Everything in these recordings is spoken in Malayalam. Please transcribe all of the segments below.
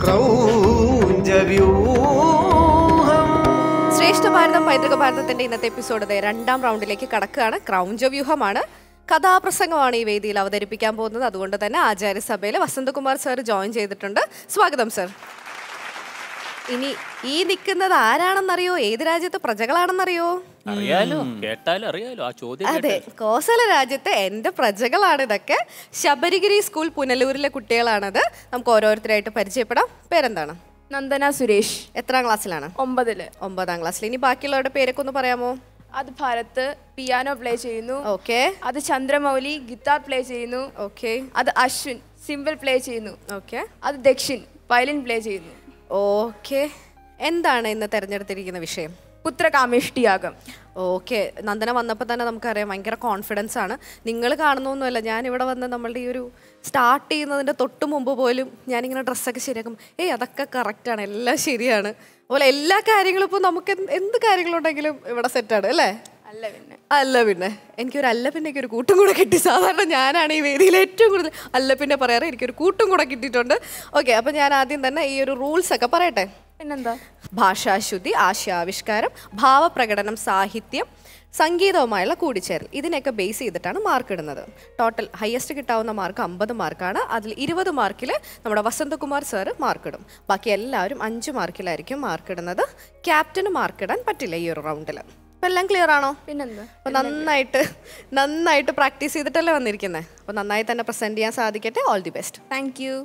ക്രൗഞ്ചവ്യൂഹം ശ്രേഷ്ഠ ഭാരതം പൈതൃക ഭാരതത്തിന്റെ ഇന്നത്തെ എപ്പിസോഡ് ദേ രണ്ടാം റൗണ്ടിലേക്ക് കടക്കുകയാണ് ക്രൗഞ്ചവ്യൂഹമാണ് കഥാപ്രസംഗമാണ് ഈ വേദിയിൽ അവതരിപ്പിക്കാൻ പോകുന്നത് അതുകൊണ്ട് തന്നെ ആചാര്യസഭയിൽ വസന്തകുമാർ സാർ ജോയിൻ ചെയ്തിട്ടുണ്ട് സ്വാഗതം സർ ഇനി ഈ നിൽക്കുന്നത് ആരാണെന്നറിയോ ഏത് രാജ്യത്തെ പ്രജകളാണെന്നറിയോ അറിയാലോ കേട്ടാലും അറിയാലോ ആ ചോദ്യം അതെ കോസല രാജ്യത്തെ എൻ്റെ പ്രജകളാണ് ഇതൊക്കെ ശബരിഗിരി സ്കൂൾ പുനലൂരിലെ കുട്ടികളാണത് നമുക്ക് ഓരോരുത്തരായിട്ട് പരിചയപ്പെടാം പേരെന്താണ് നന്ദന സുരേഷ് എത്രാം ക്ലാസ്സിലാണ് ഒമ്പതില് ഒമ്പതാം ക്ലാസ്സിൽ ഇനി ബാക്കിയുള്ളവരുടെ പേരൊക്കെ ഒന്ന് പറയാമോ അത് ഭാരത് പിയാനോ പ്ലേ ചെയ്യുന്നു ഓക്കെ അത് ചന്ദ്രമൗലി ഗിത്താർ പ്ലേ ചെയ്യുന്നു ഓക്കെ അത് അശ്വിൻ സിമ്പിൾ പ്ലേ ചെയ്യുന്നു ഓക്കെ അത് ദക്ഷിൻ വയലിൻ പ്ലേ ചെയ്യുന്നു ഓക്കെ എന്താണ് ഇന്ന് തെരഞ്ഞെടുത്തിരിക്കുന്ന വിഷയം പുത്രകാമേഷ്ടിയാഗം ഓക്കെ നന്ദന വന്നപ്പോൾ തന്നെ നമുക്കറിയാം ഭയങ്കര കോൺഫിഡൻസ് ആണ് നിങ്ങൾ കാണുന്നൊന്നുമല്ല ഞാൻ ഇവിടെ വന്ന് നമ്മളുടെ ഈ ഒരു സ്റ്റാർട്ട് ചെയ്യുന്നതിൻ്റെ തൊട്ട് മുമ്പ് പോലും ഞാനിങ്ങനെ ഡ്രസ്സൊക്കെ ശരിയാക്കും ഏയ് അതൊക്കെ കറക്റ്റാണ് എല്ലാം ശരിയാണ് അതുപോലെ എല്ലാ കാര്യങ്ങളും ഇപ്പോൾ നമുക്ക് എന്ത് എന്ത് കാര്യങ്ങളുണ്ടെങ്കിലും ഇവിടെ സെറ്റാണ് അല്ലേ അല്ല പിന്നെ അല്ല പിന്നെ എനിക്കൊരു അല്ല പിന്നെയൊക്കെ ഒരു കൂട്ടും കൂടെ കിട്ടി സാധാരണ ഞാനാണ് ഈ വേദിയിൽ ഏറ്റവും കൂടുതൽ അല്ല പിന്നെ പറയാറ് എനിക്കൊരു കൂട്ടും കൂടെ കിട്ടിയിട്ടുണ്ട് ഓക്കെ അപ്പം ഞാൻ ആദ്യം തന്നെ ഈ ഒരു റൂൾസ് ഒക്കെ പറയട്ടെ പിന്നെന്താ ഭാഷാശുദ്ധി ആശയാവിഷ്കാരം ഭാവപ്രകടനം സാഹിത്യം സംഗീതവുമായുള്ള കൂടിച്ചേരൽ ഇതിനെയൊക്കെ ബേസ് ചെയ്തിട്ടാണ് മാർക്ക് ഇടുന്നത് ടോട്ടൽ ഹയസ്റ്റ് കിട്ടാവുന്ന മാർക്ക് അമ്പത് മാർക്കാണ് അതിൽ ഇരുപത് മാർക്കിൽ നമ്മുടെ വസന്തകുമാർ സാറ് മാർക്ക് ഇടും ബാക്കി എല്ലാവരും അഞ്ച് മാർക്കിലായിരിക്കും മാർക്ക് ഇടുന്നത് ക്യാപ്റ്റന് മാർക്ക് ഇടാൻ പറ്റില്ല ഈ ഒരു റൗണ്ടിൽ അപ്പം എല്ലാം ക്ലിയർ ആണോ പിന്നെന്താ അപ്പോൾ നന്നായിട്ട് നന്നായിട്ട് പ്രാക്ടീസ് ചെയ്തിട്ടല്ലേ വന്നിരിക്കുന്നത് അപ്പോൾ നന്നായി തന്നെ പ്രസൻറ്റ് ചെയ്യാൻ സാധിക്കട്ടെ all the best thank you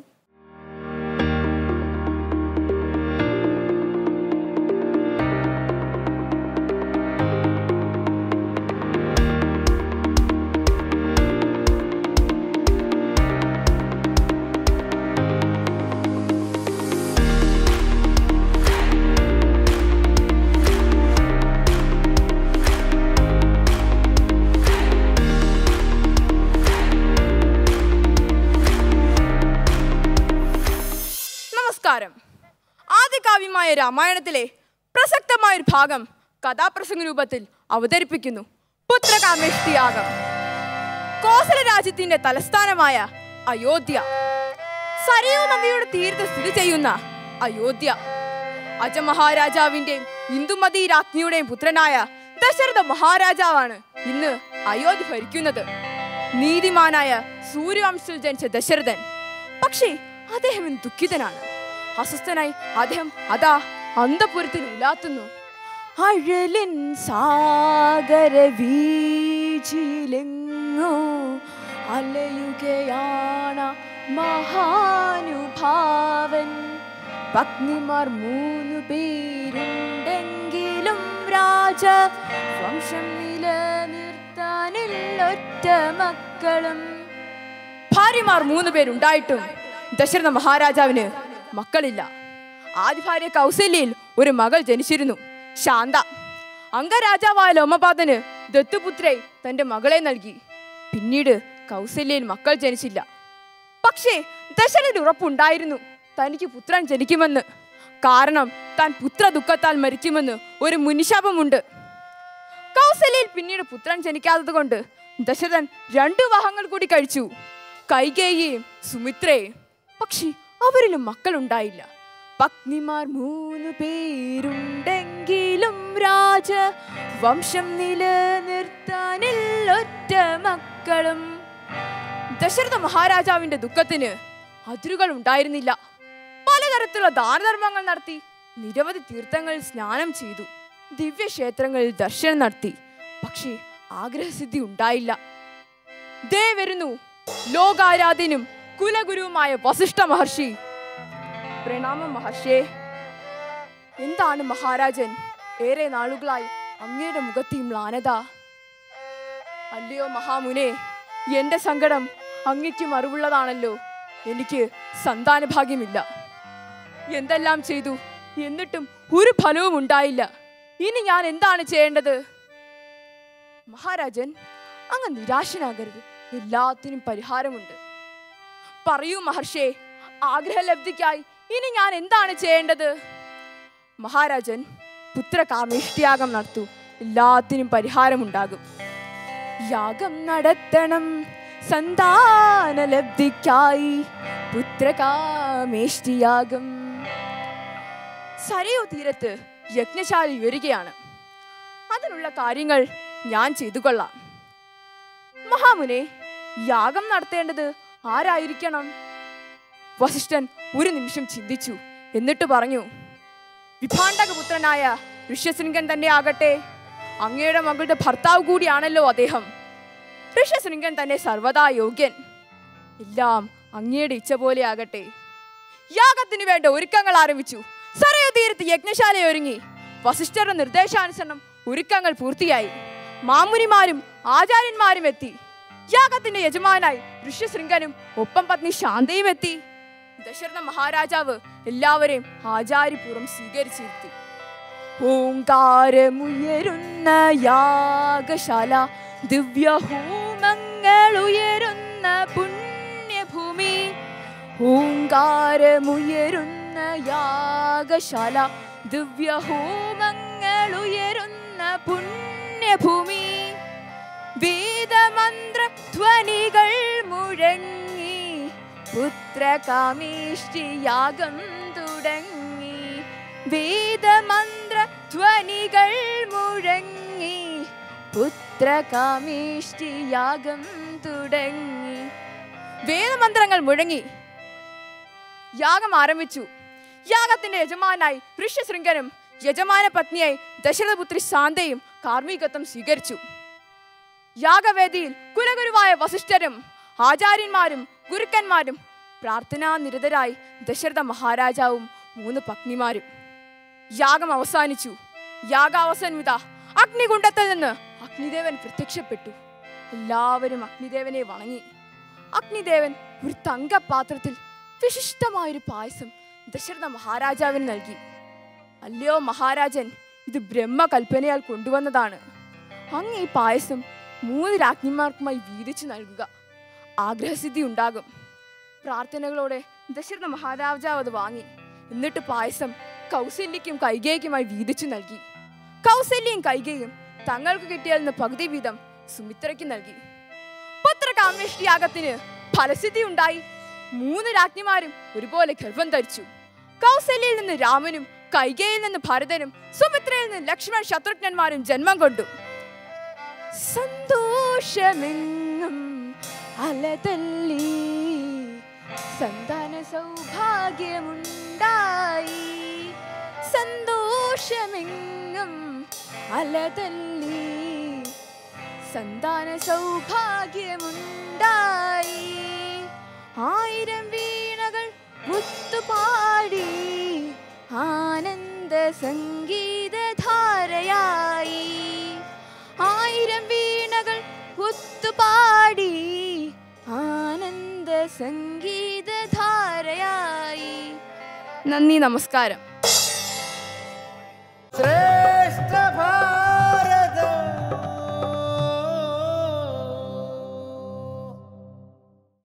നമസ്കാരം ആദ്യകാവ്യമായ രാമായണത്തിലെ പ്രസക്തമായ ഒരു ഭാഗം കഥാപ്രസംഗ രൂപത്തിൽ അവതരിപ്പിക്കുന്നു പുത്രകാമേഷ്ടിയാഗം കോസല രാജ്യത്തിന്റെ തലസ്ഥാനമായ അയോധ്യ സരയൂ നദിയുടെ തീരത്ത് സ്ഥിതി ചെയ്യുന്ന അയോധ്യ അജമഹാരാജാവിന്റെയും ഇന്ദുമതി രാജ്ഞിയുടെയും പുത്രനായ ദശരഥ മഹാരാജാവാണ് ഇന്ന് അയോധ്യ ഭരിക്കുന്നത് നീതിമാനായ സൂര്യവംശത്തിൽ ജനിച്ച ദശരഥൻ പക്ഷേ അദ്ദേഹം ഇന്ന് ദുഃഖിതനാണ് അസ്വസ്ഥനായി അദ്ദേഹം അതാ അന്തപുരത്തിൽ ഉലാത്തുന്നു അഴലിൻ സാഗര വീജിലെങ്ങോ അലയുകയാണ് മഹാനുഭാവൻ പത്നിമാർ മൂന്നു പേരുണ്ടെങ്കിലും രാജ വംശം നിലനിർത്താനില്ലൊറ്റ മക്കളും ഭാര്യമാർ മൂന്ന് പേരുണ്ടായിട്ടും ദശരഥ മഹാരാജാവിന് മക്കളില്ല ആദ്യ ഭാര്യ കൗസല്യയിൽ ഒരു മകൾ ജനിച്ചിരുന്നു ശാന്ത അംഗരാജാവായ ലോമപാതന് ദത്തുപുത്രയെ തന്റെ മകളെ നൽകി പിന്നീട് കൗസല്യയിൽ മക്കൾ ജനിച്ചില്ല പക്ഷേ ദശരഥന് ഉറപ്പുണ്ടായിരുന്നു തനിക്ക് പുത്രൻ ജനിക്കുമെന്ന് കാരണം താൻ പുത്ര ദുഃഖത്താൽ മരിക്കുമെന്ന് ഒരു മുനിശാപമുണ്ട് കൗസല്യയിൽ പിന്നീട് പുത്രൻ ജനിക്കാത്തത് കൊണ്ട് ദശരഥൻ രണ്ടു വിവാഹങ്ങൾ കൂടി കഴിച്ചു കൈകേയിയും സുമിത്രയെയും പക്ഷേ അവരിലും മക്കളുണ്ടായില്ല പത്നിമാർ മൂന്ന് പേരുണ്ടെങ്കിലും രാജ വംശം നിലനിർത്താനിൽ ഒറ്റ മക്കളും ദശരഥ മഹാരാജാവിന്റെ ദുഃഖത്തിന് അതിരുകൾ ഉണ്ടായിരുന്നില്ല പലതരത്തിലുള്ള ദാനധർമ്മങ്ങൾ നടത്തി നിരവധി തീർത്ഥങ്ങളിൽ സ്നാനം ചെയ്തു ദിവ്യക്ഷേത്രങ്ങളിൽ ദർശനം നടത്തി പക്ഷേ ആഗ്രഹസിദ്ധി ഉണ്ടായില്ല ദേ വരുന്നു ലോകാരാധ്യനും കുലഗുരുവുമായ വസിഷ്ഠ മഹർഷി പ്രണാമം മഹർഷേ എന്താണ് മഹാരാജൻ ഏറെ നാളുകളായി അങ്ങയുടെ മുഖത്ത് ഈ മ്ലാനത അല്ലയോ മഹാമുനെ എന്റെ സങ്കടം അങ്ങയ്ക്കും അറിവുള്ളതാണല്ലോ എനിക്ക് സന്താന ഭാഗ്യമില്ല എന്തെല്ലാം ചെയ്തു എന്നിട്ടും ഒരു ഫലവും ഉണ്ടായില്ല ഇനി ഞാൻ എന്താണ് ചെയ്യേണ്ടത് മഹാരാജൻ അങ്ങ് നിരാശനാകരുത് എല്ലാത്തിനും പരിഹാരമുണ്ട് പറയൂ മഹർഷേ ആഗ്രഹലബ്ധിക്കായി ഇനി ഞാൻ എന്താണ് ചെയ്യേണ്ടത് മഹാരാജൻ പുത്രകാമേഷ്ടിയാഗം നടത്തൂ എല്ലാത്തിനും പരിഹാരമുണ്ടാകും യാഗം നടത്തണം സന്താനലബ്ധിക്കായി പുത്രകാമേഷ്ടിയാഗം സരയോ തീരത്ത് യജ്ഞശാല വരികയാണ് അതിനുള്ള കാര്യങ്ങൾ ഞാൻ ചെയ്തു കൊള്ളാം മഹാമുനെ യാഗം നടത്തേണ്ടത് ആരായിരിക്കണം വസിഷ്ഠൻ ഒരു നിമിഷം ചിന്തിച്ചു എന്നിട്ട് പറഞ്ഞു വിഭാണ്ഡകപുത്രനായ ഋഷ്യശൃംഗൻ തന്നെ ആകട്ടെ അങ്ങയുടെ മകളുടെ ഭർത്താവ് കൂടിയാണല്ലോ അദ്ദേഹം ഋഷ്യശൃംഗൻ തന്നെ സർവദാ യോഗ്യൻ എല്ലാം അങ്ങയുടെ ഇച്ഛ പോലെ ആകട്ടെ യാഗത്തിന് വേണ്ട ഒരുക്കങ്ങൾ ആരംഭിച്ചു സരയൂ തീരത്ത് യജ്ഞശാല ഒരുങ്ങി വസിഷ്ഠരുടെ നിർദ്ദേശാനുസരണം ഒരുക്കങ്ങൾ പൂർത്തിയായി മാമുനിമാരും ആചാര്യന്മാരും എത്തി യാഗത്തിന്റെ യജമാനായി ഋഷ്യശൃംഗനും ഒപ്പം പത്നി ശാന്തയും എത്തി ദശരഥ മഹാരാജാവ് എല്ലാവരെയും ആചാര്യപൂർവ്വം സ്വീകരിച്ചിരുത്തി ഓങ്കാരമുയരുന്ന യാഗശാല ദിവ്യഹോമങ്ങൾ ഉയരുന്ന പുണ്യഭൂമി ഓങ്കാരമുയരുന്ന യാഗശാല ദിവ്യഹോമങ്ങൾ ഉയരുന്ന പുണ്യഭൂമി വേദമന്ത്ര ധ്വനികൾ മുഴങ്ങി പുത്രകാമേഷ്ടി യാഗം തുടങ്ങി വേദമന്ത്ര ധ്വനികൾ മുഴങ്ങി പുത്രകാമേഷ്ടി യാഗം തുടങ്ങി വേദമന്ത്രങ്ങൾ മുഴങ്ങി യാഗം ആരംഭിച്ചു യാഗത്തിന്റെ യജമാനായി ഋഷ്യശൃംഗനും യജമാന പത്നിയായി ദശരഥപുത്രി ശാന്തയും കാർമ്മികത്വം സ്വീകരിച്ചു യാഗവേദിയിൽ കുലഗുരുവായ വസിഷ്ഠരും ആചാര്യന്മാരും ഗുരുക്കന്മാരും പ്രാർത്ഥനാനിരതരായി ദശരഥ മഹാരാജാവും മൂന്ന് പത്നിമാരും യാഗം അവസാനിച്ചു യാഗാവസാനിത അഗ്നികുണ്ഡത്തിൽ നിന്ന് അഗ്നിദേവൻ പ്രത്യക്ഷപ്പെട്ടു എല്ലാവരും അഗ്നിദേവനെ വണങ്ങി അഗ്നിദേവൻ ഒരു തങ്കപാത്രത്തിൽ വിശിഷ്ടമായൊരു പായസം ദശരഥ മഹാരാജാവിന് നൽകി അല്ലയോ മഹാരാജൻ ഇത് ബ്രഹ്മകൽപ്പനയാൽ കൊണ്ടുവന്നതാണ് അങ്ങ് ഈ പായസം മൂന്ന് രാജ്ഞിമാർക്കുമായി വീതിച്ചു നൽകുക ആഗ്രഹസിദ്ധി ഉണ്ടാകും പ്രാർത്ഥനകളോടെ ദശരഥ മഹാരാജാവ് അത് വാങ്ങി എന്നിട്ട് പായസം കൗസല്യയ്ക്കും കൈകേയ്ക്കുമായി വീതിച്ചു നൽകി കൗസല്യയും കൈകേയും തങ്ങൾക്ക് കിട്ടിയതിൽ നിന്ന് പകുതി വീതം സുമിത്രയ്ക്ക് നൽകി പുത്രകാമേഷ്ടി യാഗത്തിന് ഫലസിദ്ധി ഉണ്ടായി മൂന്ന് രാജ്ഞിമാരും ഒരുപോലെ ഗർഭം ധരിച്ചു കൗസല്യയിൽ നിന്ന് രാമനും കൈകയിൽ നിന്ന് ഭരതനും സുമിത്രയിൽ നിന്ന് ലക്ഷ്മൺ ശത്രുഘ്നന്മാരും ജന്മം കൊണ്ടു സന്തോഷമെങ്ങും അലതല്ലി സന്താന സൗഭാഗ്യമുണ്ടായി സന്തോഷമെങ്ങും അലതല്ലി സന്താന സൗഭാഗ്യമുണ്ടായി ആയിരം വീണകൾ മുത്തുപാടി ആനന്ദ സംഗീതധാരയായി ആയിരം വീണകൾ ഒത്തുപാടി ആനന്ദ സംഗീതധാരയായി നന്ദി നമസ്കാരം ശ്രേഷ്ഠ